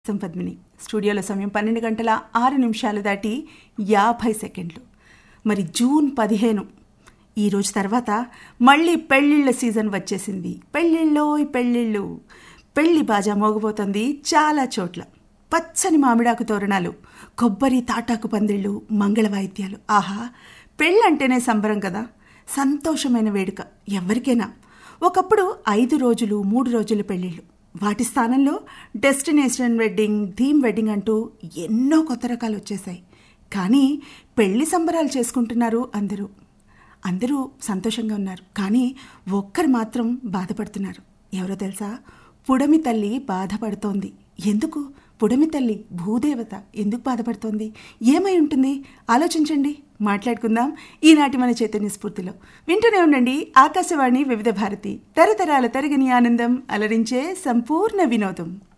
సంపద్మిని స్టూడియోలో సమయం పన్నెండు గంటల ఆరు నిమిషాలు దాటి యాభై సెకండ్లు మరి జూన్ పదిహేను ఈ రోజు తర్వాత మళ్ళీ పెళ్ళిళ్ళ సీజన్ వచ్చేసింది పెళ్ళిళ్ళో ఈ పెళ్ళిళ్ళు పెళ్లి బాజా మోగబోతోంది చాలా చోట్ల పచ్చని మామిడాకు తోరణాలు కొబ్బరి తాటాకు పందిళ్ళు మంగళ వాయిద్యాలు ఆహా పెళ్ళంటేనే సంబరం కదా సంతోషమైన వేడుక ఎవరికైనా ఒకప్పుడు ఐదు రోజులు మూడు రోజులు పెళ్ళిళ్ళు వాటి స్థానంలో డెస్టినేషన్ వెడ్డింగ్ థీమ్ వెడ్డింగ్ అంటూ ఎన్నో కొత్త రకాలు వచ్చేసాయి కానీ పెళ్లి సంబరాలు చేసుకుంటున్నారు అందరూ అందరూ సంతోషంగా ఉన్నారు కానీ ఒక్కరు మాత్రం బాధపడుతున్నారు ఎవరో తెలుసా పుడమి తల్లి బాధపడుతోంది ఎందుకు పుడమి తల్లి భూదేవత ఎందుకు బాధపడుతోంది ఏమై ఉంటుంది ఆలోచించండి మాట్లాడుకుందాం ఈనాటి మన చైతన్య స్ఫూర్తిలో వింటూనే ఉండండి ఆకాశవాణి వివిధ భారతి తరతరాల తరగని ఆనందం అలరించే సంపూర్ణ వినోదం